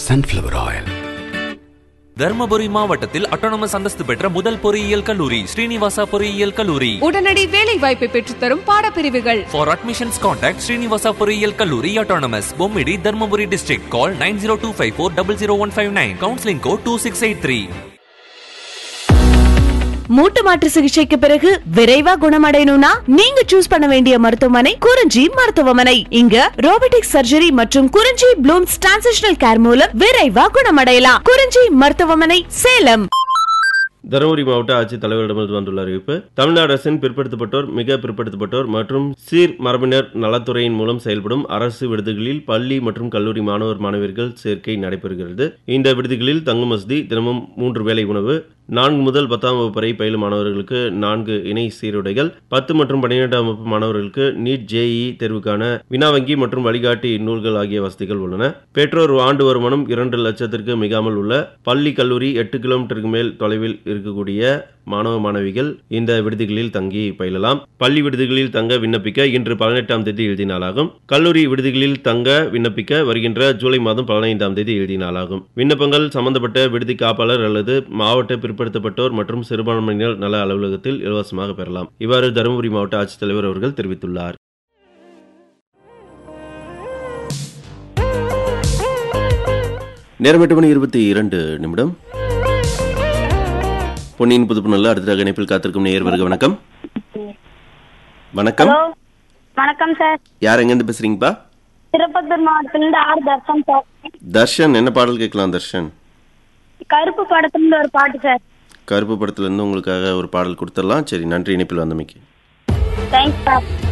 sunflower oil. Dharmapuri மாவட்டத்தில் autonomous அந்தஸ்து பெற்ற முதல் பொறியியல் கல்லூரி ஸ்ரீனிவாசா பொறியியல் கல்லூரி உடனடி வேலை வாய்ப்பை பெற்றுத்தரும் பாடப்பிரிவுகள் ஃபார் அட்மிஷன்ஸ் கான்டாக்ட் ஸ்ரீனிவாசா பொறியியல் கல்லூரி autonomous Bommidi Dharmapuri district call nine zero two five four double zero one five nine counselling code two six eight three மூட்டு மாற்று சிகிச்சைக்கு பிறகு விரைவா குணமடையணும்னா நீங்க சூஸ் பண்ண வேண்டிய மருத்துவமனை குறிஞ்சி மருத்துவமனை இங்க ரோபோட்டிக் சர்ஜரி மற்றும் குறிஞ்சி ப்ளூம்ஸ் டிரான்சிஷனல் கேர் மூலம் விரைவா குணமடையலாம் குறிஞ்சி மருத்துவமனை சேலம் தருமபுரி மாவட்ட ஆட்சித் தலைவரிடமிருந்து வந்துள்ள அறிவிப்பு தமிழ்நாடு அரசின் பிற்படுத்தப்பட்டோர் மிக பிற்படுத்தப்பட்டோர் மற்றும் சீர் மரபினர் நலத்துறையின் மூலம் செயல்படும் அரசு விடுதிகளில் பள்ளி மற்றும் கல்லூரி மாணவர் மாணவியர்கள் சேர்க்கை நடைபெறுகிறது இந்த விடுதிகளில் தங்கும் வசதி தினமும் மூன்று வேளை உணவு நான்கு முதல் பத்தாம் வகுப்பு வரை பயிலும் மாணவர்களுக்கு நான்கு இணை சீருடைகள் பத்து மற்றும் பன்னிரெண்டாம் வகுப்பு மாணவர்களுக்கு நீட் ஜேஇ தேர்வுக்கான வினா வங்கி மற்றும் வழிகாட்டி நூல்கள் ஆகிய வசதிகள் உள்ளன பெற்றோர் ஆண்டு வருமானம் இரண்டு லட்சத்திற்கு மிகாமல் உள்ள பள்ளி கல்லூரி எட்டு கிலோமீட்டருக்கு மேல் தொலைவில் இருக்கக்கூடிய மாணவ மாணவிகள் இந்த விடுதிகளில் தங்கி பயிலலாம் பள்ளி விடுதிகளில் தங்க விண்ணப்பிக்க இன்று பதினெட்டாம் தேதி எழுதி நாளாகும் கல்லூரி விடுதிகளில் தங்க விண்ணப்பிக்க வருகின்ற ஜூலை மாதம் பதினைந்தாம் தேதி எழுதி நாளாகும் விண்ணப்பங்கள் சம்பந்தப்பட்ட விடுதி காப்பாளர் அல்லது மாவட்ட பிற்படுத்தப்பட்டோர் மற்றும் சிறுபான்மையினர் நல அலுவலகத்தில் இலவசமாக பெறலாம் இவ்வாறு தருமபுரி மாவட்ட ஆட்சித்தலைவர் அவர்கள் தெரிவித்துள்ளார் நேரம் எட்டு மணி இருபத்தி இரண்டு நிமிடம் பொன்னியின் புதுப்பு நல்ல அடுத்த இணைப்பில் காத்திருக்கும் நேயர் வருக வணக்கம் வணக்கம் ஹலோ வணக்கம் சார் யார் எங்கேருந்து பேசுறீங்கப்பா திருப்பத்தூர் மாவட்டத்திலிருந்து ஆர் தர்ஷன் சார் தர்ஷன் என்ன பாடல் கேட்கலாம் தர்ஷன் கருப்பு படத்துலேருந்து ஒரு பாட்டு சார் கருப்பு படத்துல இருந்து உங்களுக்காக ஒரு பாடல் கொடுத்துடலாம் சரி நன்றி இணைப்பில் வந்தமைக்கு தேங்க்ஸ் சார்